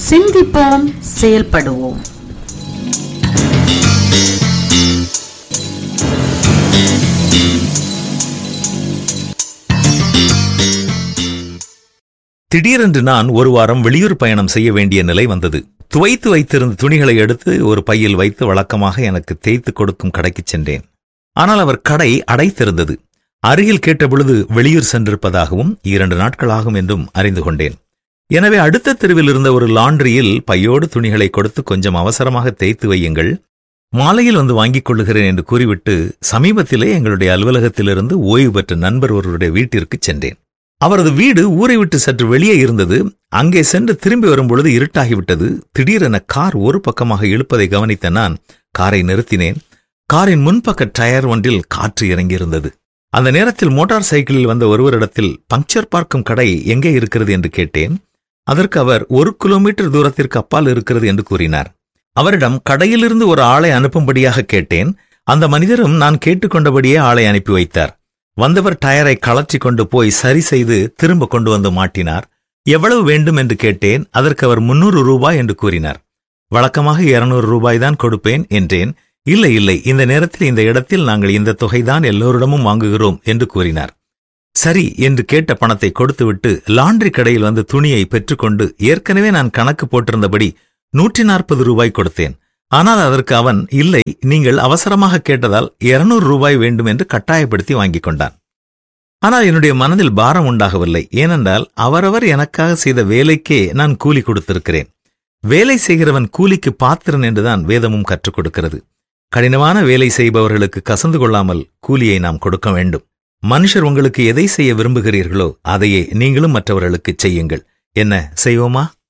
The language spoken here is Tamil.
சிந்திப்போம் செயல்படுவோம் திடீரென்று நான் ஒரு வாரம் வெளியூர் பயணம் செய்ய வேண்டிய நிலை வந்தது துவைத்து வைத்திருந்த துணிகளை எடுத்து ஒரு பையில் வைத்து வழக்கமாக எனக்கு தேய்த்து கொடுக்கும் கடைக்குச் சென்றேன் ஆனால் அவர் கடை அடைத்திருந்தது அருகில் கேட்டபொழுது வெளியூர் சென்றிருப்பதாகவும் இரண்டு நாட்களாகும் என்றும் அறிந்து கொண்டேன் எனவே அடுத்த தெருவில் இருந்த ஒரு லாண்டரியில் பையோடு துணிகளை கொடுத்து கொஞ்சம் அவசரமாக தேய்த்து வையுங்கள் மாலையில் வந்து வாங்கிக் கொள்ளுகிறேன் என்று கூறிவிட்டு சமீபத்திலே எங்களுடைய அலுவலகத்திலிருந்து ஓய்வு பெற்ற நண்பர் ஒருவருடைய வீட்டிற்கு சென்றேன் அவரது வீடு ஊரை விட்டு சற்று வெளியே இருந்தது அங்கே சென்று திரும்பி வரும்பொழுது இருட்டாகிவிட்டது திடீரென கார் ஒரு பக்கமாக இழுப்பதை கவனித்த நான் காரை நிறுத்தினேன் காரின் முன்பக்க டயர் ஒன்றில் காற்று இறங்கியிருந்தது அந்த நேரத்தில் மோட்டார் சைக்கிளில் வந்த ஒருவரிடத்தில் பங்க்சர் பார்க்கும் கடை எங்கே இருக்கிறது என்று கேட்டேன் அதற்கு அவர் ஒரு கிலோமீட்டர் தூரத்திற்கு அப்பால் இருக்கிறது என்று கூறினார் அவரிடம் கடையிலிருந்து ஒரு ஆளை அனுப்பும்படியாக கேட்டேன் அந்த மனிதரும் நான் கேட்டுக்கொண்டபடியே ஆளை அனுப்பி வைத்தார் வந்தவர் டயரை கலற்றி கொண்டு போய் சரி செய்து திரும்ப கொண்டு வந்து மாட்டினார் எவ்வளவு வேண்டும் என்று கேட்டேன் அதற்கு அவர் முன்னூறு ரூபாய் என்று கூறினார் வழக்கமாக இருநூறு ரூபாய் தான் கொடுப்பேன் என்றேன் இல்லை இல்லை இந்த நேரத்தில் இந்த இடத்தில் நாங்கள் இந்த தொகைதான் எல்லோரிடமும் வாங்குகிறோம் என்று கூறினார் சரி என்று கேட்ட பணத்தை கொடுத்துவிட்டு லாண்டரி கடையில் வந்து துணியை பெற்றுக்கொண்டு ஏற்கனவே நான் கணக்கு போட்டிருந்தபடி நூற்றி நாற்பது ரூபாய் கொடுத்தேன் ஆனால் அதற்கு அவன் இல்லை நீங்கள் அவசரமாக கேட்டதால் இருநூறு ரூபாய் வேண்டும் என்று கட்டாயப்படுத்தி வாங்கிக் கொண்டான் ஆனால் என்னுடைய மனதில் பாரம் உண்டாகவில்லை ஏனென்றால் அவரவர் எனக்காக செய்த வேலைக்கே நான் கூலி கொடுத்திருக்கிறேன் வேலை செய்கிறவன் கூலிக்கு பாத்திரன் என்றுதான் வேதமும் கற்றுக் கொடுக்கிறது கடினமான வேலை செய்பவர்களுக்கு கசந்து கொள்ளாமல் கூலியை நாம் கொடுக்க வேண்டும் மனுஷர் உங்களுக்கு எதை செய்ய விரும்புகிறீர்களோ அதையே நீங்களும் மற்றவர்களுக்கு செய்யுங்கள் என்ன செய்வோமா